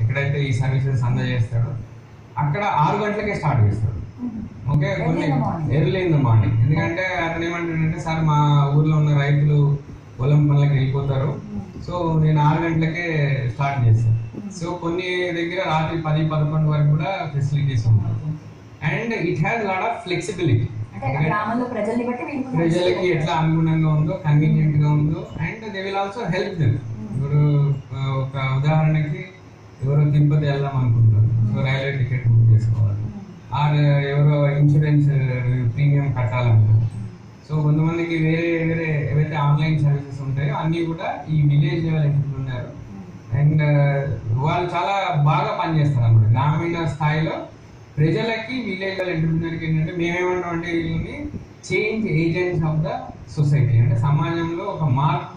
ఎక్కడైతే ఈ సర్వీసెస్ అందజేస్తాడో అక్కడ ఆరు గంటలకే స్టార్ట్ చేస్తాడు ఓకే Early కొన్ని in the morning. Early in the morning ఎందుకంటే అతను ఏమంటాడంటే సార్ మా ఊర్లో ఉన్న రైతులు పొలం పనులకు వెళ్ళిపోతారు సో నేను ఆరు గంటలకే స్టార్ట్ చేస్తాను సో కొన్ని దగ్గర రాత్రి పది పదకొండు వరకు కూడా ఫెసిలిటీస్ ఉన్నాయి and it has lot of flexibility అంటే ఆ గ్రామంలో ప్రజల్ని బట్టి వీళ్ళు ప్రజలకి ఎట్లా అనుగుణంగా ఉందో కన్వీనియంట్ గా ఉందో and they will also help them ఇప్పుడు ఆ, ఒక ఉదాహరణకి ఎవరో తిరుపతి వెళ్దాం అనుకుంటారు సో రైల్వే టికెట్ బుక్ చేసుకోవాలి ఆర్ ఎవరో ఇన్సూరెన్స్ ప్రీమియం కట్టాలంటారు సో కొంతమందికి వేరే వేరే ఏవైతే ఆన్లైన్ సర్వీసెస్ ఉంటాయో అన్నీ కూడా ఈ విలేజ్ లెవెల్ ఎంచుకున్నారు అండ్ వాళ్ళు చాలా బాగా పనిచేస్తారు అన్నమాట గ్రామీణ స్థాయిలో ప్రజలకి విలేజ్ లెవెల్ ఎంటర్ప్రినర్కి ఏంటంటే మేమేమంటాం అంటే వీళ్ళని change agents of the society అంటే సమాజంలో ఒక మార్పు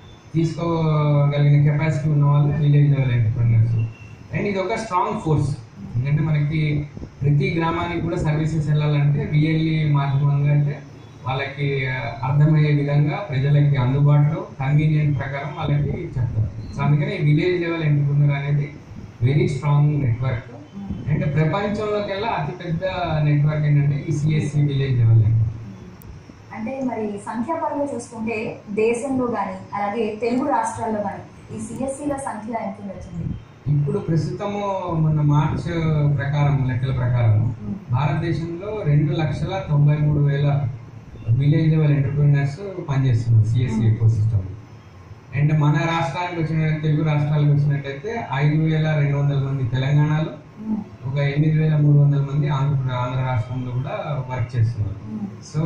తీసుకోగలిగిన కెపాసిటీ ఉన్న వాళ్ళు విలేజ్ లెవెల్ ఎంటర్ప్రినర్స్ అండ్ ఇది ఒక స్ట్రాంగ్ ఫోర్స్ ఎందుకంటే మనకి ప్రతి గ్రామానికి కూడా సర్వీసెస్ వెళ్ళాలంటే విఎల్ఈ మాధ్యమంగా అంటే వాళ్ళకి ఆ, అర్థమయ్యే విధంగా ప్రజలకి అందుబాటులో కన్వీనియంట్ ప్రకారం వాళ్ళకి చెప్తారు సో అందుకని విలేజ్ లెవెల్ ఎంటర్ప్రినర్ అనేది వెరీ స్ట్రాంగ్ నెట్వర్క్ అండ్ ప్రపంచంలోకెల్లా అతిపెద్ద నెట్వర్క్ ఏంటంటే ఈ సిఎస్సి విలేజ్ లెవెల్ అంటే మరి సంఖ్యాపరంగా చూసుకుంటే దేశంలో కానీ అలాగే తెలుగు రాష్ట్రాల్లో కానీ ఈ సిఎస్సిల సంఖ్య ఎంత ఉండొచ్చింది ఇప్పుడు ప్రస్తుతము మొన్న మార్చ్ ప్రకారం లెక్కల ప్రకారం భారతదేశంలో రెండు లక్షల తొంభై మూడు వేల విలేజ్ లెవెల్ ఎంటర్ప్రీనర్స్ పనిచేస్తున్నారు సిఎస్సి ఎకో సిస్టమ్ అండ్ మన రాష్ట్రానికి వచ్చిన తెలుగు రాష్ట్రాలకు వచ్చినట్టయితే ఐదు వేల రెండు వందల మంది తెలంగాణలో ఒక ఎనిమిది వేల మూడు వందల మంది ఆంధ్ర ఆంధ్ర రాష్ట్రంలో కూడా వర్క్ చేస్తున్నారు సో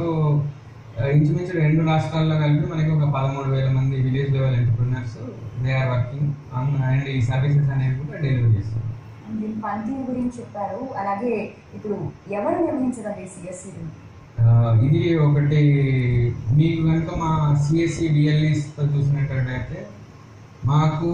ఆ, ఇంచుమించు రెండు రాష్ట్రాల్లో కలిపి మనకి ఒక పదమూడు వేల మంది village level entrepreneurs they are working and ఈ సర్వీసెస్ అనేవి కూడా డెలివరీ చేస్తారు దీని పనితీరు గురించి చెప్పారు అలాగే ఇప్పుడు ఎవరు నిర్వహించగలరు ఈ సిఎస్సి ఆ, ఇది ఒకటి మీకు కనుక మా సిఎస్సి డిఎల్ఈస్తో చూసినట్టయితే మాకు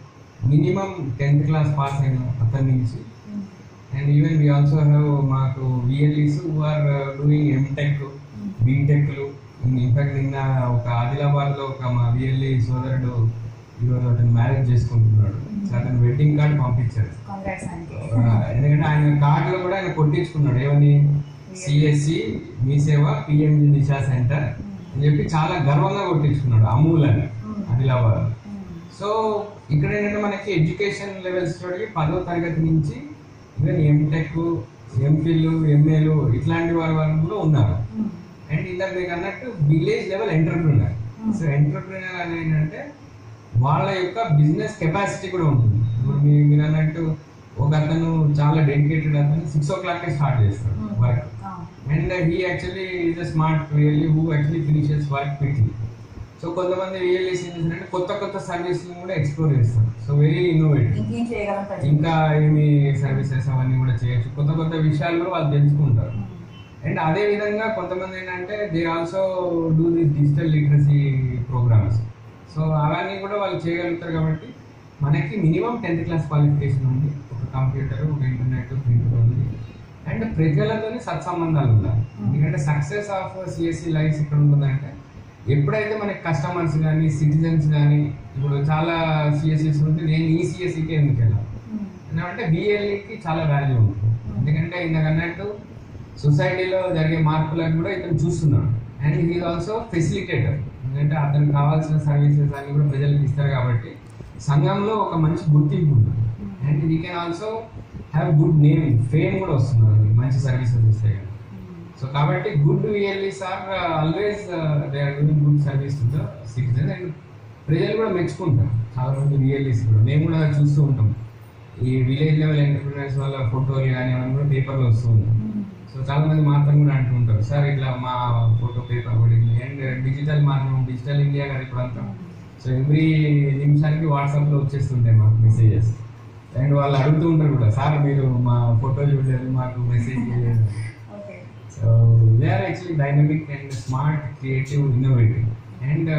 మినిమం టెన్త్ క్లాస్ పాస్ అయిన అతని నుంచి and even we also have మాకు VLEs who are doing MTech బీటెక్లు ఇన్ఫాక్ట్ నిన్న ఒక ఆదిలాబాద్లో ఒక మా విఎల్ఈ సోదరుడు ఈరోజు అతను మ్యారేజ్ చేసుకుంటున్నాడు సో అతను వెడ్డింగ్ కార్డ్ పంపించారు కాంగ్రాట్స్ ఆయనకి ఆ, ఎందుకంటే ఆయన కార్డులో కూడా ఆయన కొట్టించుకున్నాడు ఏమని సిఎస్సి మీ సేవ పిఎంజి దిశా సెంటర్ అని చెప్పి చాలా గర్వంగా కొట్టించుకున్నాడు అమూల్ అని ఆదిలాబాద్ సో ఇక్కడ ఏంటంటే మనకి ఎడ్యుకేషన్ లెవెల్స్ తోటి పదో తరగతి నుంచి ఈవెన్ ఎంటెక్ ఎంఫిల్ ఎంఏలు ఇట్లాంటి వారి వాళ్ళు కూడా ఉన్నారు అండ్ ఇందాక మీకు అన్నట్టు village level entrepreneur so entrepreneur అనేది ఏంటంటే వాళ్ళ యొక్క బిజినెస్ కెపాసిటీ కూడా ఉంటుంది ఇప్పుడు మీ- మీరు అన్నట్టు ఒక అతను చాలా డెడికేటెడ్ అతను సిక్స్ ఓ క్లాక్ స్టార్ట్ చేస్తాడు work and he actually is a smart really who actually finishes work quickly so కొంతమంది రియల్లీ ఏం చేస్తారంటే కొత్త కొత్త సర్వీస్ని కూడా ఎక్స్ప్లోర్ చేస్తారు సో వెరీ ఇన్నోవేటివ్ ఇంకేం చేయగలం ప్రజలు ఇంకా ఏమి సర్వీసెస్ అవన్నీ కూడా చేయొచ్చు కొత్త కొత్త విషయాలు కూడా వాళ్ళు తెలుసుకుంటారు అండ్ అదే విధంగా కొంతమంది ఏంటంటే they also do this digital literacy programmes so అవన్నీ కూడా వాళ్ళు చేయగలుగుతారు కాబట్టి మనకి మినిమం టెన్త్ క్లాస్ క్వాలిఫికేషన్ ఉంది ఒక కంప్యూటర్ ఒక ఇంటర్నెట్ ప్రింటర్ ఉంది అండ్ ప్రజలతోనే సత్సంబంధాలు ఉండాలి ఎందుకంటే సక్సెస్ ఆఫ్ సిఎస్సి లైఫ్ ఎక్కడ ఉంటుందంటే ఎప్పుడైతే మనకి కస్టమర్స్ కానీ సిటిజన్స్ కానీ ఇప్పుడు చాలా సిఎస్సిస్ ఉంటే నేను ఈ సిఎస్సికి ఎందుకు వెళ్ళాలి ఎందుకంటే బిఎల్ఈకి చాలా వాల్యూ ఉంటుంది ఎందుకంటే ఇందాక అన్నట్టు సొసైటీలో జరిగే మార్పులను కూడా ఇతను చూస్తున్నాడు అండ్ ఈజ్ ఆల్సో ఫెసిలిటేటర్ ఎందుకంటే అతనికి కావాల్సిన సర్వీసెస్ అన్ని కూడా ప్రజలకు ఇస్తారు కాబట్టి సంఘంలో ఒక మంచి గుర్తింపు ఉంటుంది and we can also have good name fame కూడా వస్తుంది వాళ్ళకి మంచి సర్వీసెస్ వస్తాయి కదా సో కాబట్టి good VLEs are always they are doing good service to the citizen and ప్రజలు కూడా మెచ్చుకుంటారు చాలా మంది విఎల్ఈస్ కూడా మేము కూడా చూస్తూ ఉంటాం ఈ విలేజ్ లెవెల్ ఎంటర్ప్రినర్స్ వాళ్ళ ఫోటోలు కానీ అవన్నీ కూడా పేపర్లో వస్తూ ఉంటాం సో చాలా మంది మాత్రం కూడా అంటూ ఉంటారు సార్ ఇట్లా మా ఫోటో పేపర్ పడింది అండ్ డిజిటల్ మాధ్యమం డిజిటల్ ఇండియా గారు ఇప్పుడు అంతా సో ఎవ్రీ నిమిషానికి వాట్సాప్లో వచ్చేస్తుంటాయి మాకు మెసేజెస్ అండ్ వాళ్ళు అడుగుతూ ఉంటారు కూడా సార్ మీరు మా ఫోటో చూడలేదు మాకు మెసేజ్ చేయలేదు okay so they are actually dynamic and smart creative innovative and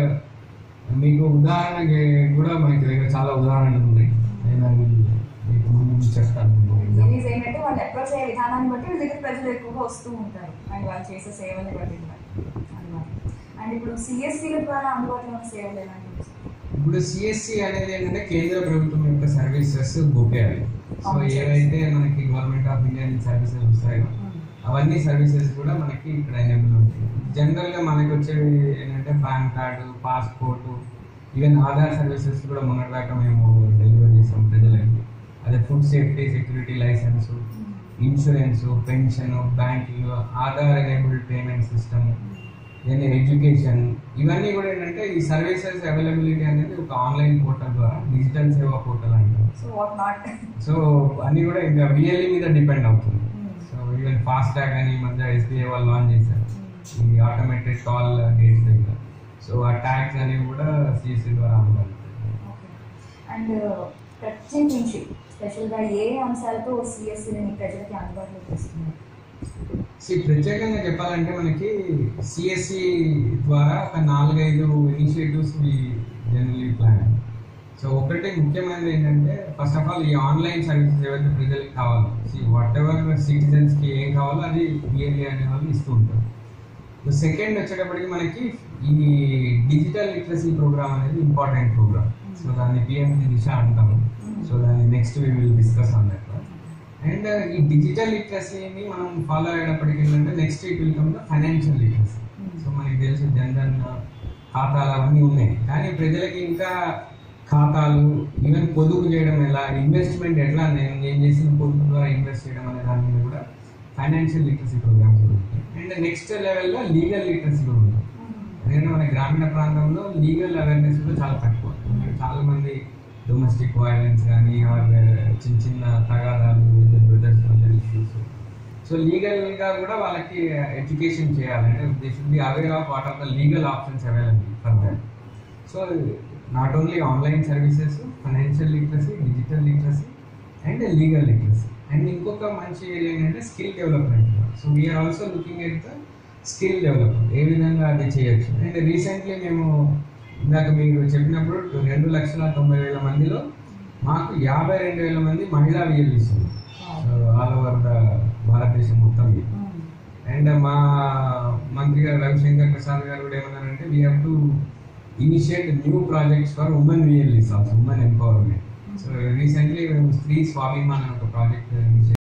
మీకు ఉదాహరణకి కూడా మనకి దగ్గర చాలా ఉదాహరణలు ఉన్నాయి నేను అది మీకు ముందు చెప్తాను సిరీస్ ఏంటంటే వాళ్ళు అప్రోచ్ అయ్యే విధానాన్ని బట్టి వీళ్ళ దగ్గర ప్రజలు ఎక్కువగా వస్తూ ఉంటారు అండ్ వాళ్ళు చేసే సేవల్ని బట్టి కూడా అన్నమాట అండ్ ఇప్పుడు సిఎస్సీల ద్వారా అందుబాటులో ఉన్న సేవలు ఎలాంటివి ఇప్పుడు సిఎస్సి అనేది ఏంటంటే కేంద్ర ప్రభుత్వం యొక్క సర్వీసెస్ బుకే అవి సో అవును, sir. ఏవైతే మనకి గవర్నమెంట్ ఆఫ్ ఇండియా నుంచి సర్వీసెస్ వస్తాయో అవన్నీ సర్వీసెస్ కూడా మనకి ఇక్కడ ఎనేబుల్ ఉంటాయి జనరల్ గా మనకి వచ్చేవి ఏంటంటే PAN card passport even Aadhaar services కూడా మొన్నటిదాకా మేము డెలివరీ చేసాం ప్రజలకి అదే food safety security licence insurance pension banking Aadhaar enabled payment system then education ఇవన్నీ కూడా ఏంటంటే ఈ సర్వీసెస్ అవైలబిలిటీ అనేది ఒక ఆన్లైన్ పోర్టల్ ద్వారా డిజిటల్ సేవా పోర్టల్ అంటారు సో వాట్ నాట్ సో అన్ని కూడా ఇంకా బిఎల్ఈ మీద డిపెండ్ అవుతుంది సో ఈవెన్ ఫాస్ట్ ట్యాగ్ అని ఈ మధ్య ఎస్బీఐ వాళ్ళు లాంచ్ చేశారు ఈ ఆటోమేటెడ్ కాల్ గేట్స్ దగ్గర సో ఆ ట్యాగ్స్ అనేవి కూడా సిఎస్సి ద్వారా అమలు అండ్ ప్రత్యేకించి స్పెషల్గా ఏ అంశాలతో సిఎస్సిని ప్రజలకి అందుబాటులో తెస్తున్నారు సో ప్రత్యేకంగా చెప్పాలంటే మనకి సిఎస్సి ద్వారా ఒక నాలుగైదు ఇనిషియేటివ్స్ జనరలీ ప్లాన్ సో ఒకటి ముఖ్యమైనది ఏంటంటే ఫస్ట్ ఆఫ్ ఆల్ ఈ ఆన్లైన్ సర్వీసెస్ ఏవైతే ప్రజలకు కావాలో వాట్ ఎవర్ సిటిజన్స్కి ఏం కావాలో అది బిఎల్ఏ అనే వాళ్ళు ఇస్తూ ఉంటారు సెకండ్ వచ్చేటప్పటికి మనకి ఈ డిజిటల్ లిటరసీ ప్రోగ్రామ్ అనేది ఇంపార్టెంట్ ప్రోగ్రామ్ సో దాన్ని పిఎంసి దిశ అంటాము సో దాన్ని next we will discuss on that and ఈ డిజిటల్ లిటరసీని మనం ఫాలో అయ్యేటప్పటికి ఏంటంటే next it will come the financial literacy so మనకి తెలుసు జన్ధన్ ఖాతాలు అవన్నీ ఉన్నాయి కానీ ప్రజలకి ఇంకా ఖాతాలు ఈవెన్ పొదుపు చేయడం ఎలా ఇన్వెస్ట్మెంట్ ఎట్లా నేను నేను చేసిన పొదుపు ద్వారా ఇన్వెస్ట్ చేయడం అనే దాని మీద కూడా ఫైనాన్షియల్ లిటరసీ ప్రోగ్రామ్స్ ఉంటాయి అండ్ నెక్స్ట్ లెవెల్లో లీగల్ లిటరసీ కూడా ఉంటుంది ఎందుకంటే మన గ్రామీణ ప్రాంతంలో లీగల్ అవేర్నెస్ కూడా చాలా తక్కువ ఎందుకంటే చాలా మంది డొమెస్టిక్ వైలెన్స్ కానీ ఆర్ చిన్న చిన్న తగాదాలు బ్రదర్స్ ఇష్యూస్ సో లీగల్గా కూడా వాళ్ళకి ఎడ్యుకేషన్ చేయాలంటే they should be aware of what are the legal options available for that so not only online services financial literacy digital literacy and legal literacy and ఇంకొక మంచి area ఏంటంటే skill development so we are also looking at the skill development ఏ విధంగా అది చేయొచ్చు and recently మేము ఇందాక మీరు చెప్పినప్పుడు రెండు లక్షల తొంభై వేల మందిలో మాకు యాభై రెండు వేల మంది మహిళా విఎల్ఈస్ ఆల్ ఓవర్ ద భారతదేశం మొత్తం మీద అండ్ మా మంత్రి గారు రవిశంకర్ ప్రసాద్ గారు కూడా ఏమన్నారంటే we have to initiate new projects for women VLEs also women empowerment so recently మేము స్త్రీ స్వాభిమాన్ అనే ఒక ప్రాజెక్ట్ ఇనిషియేట్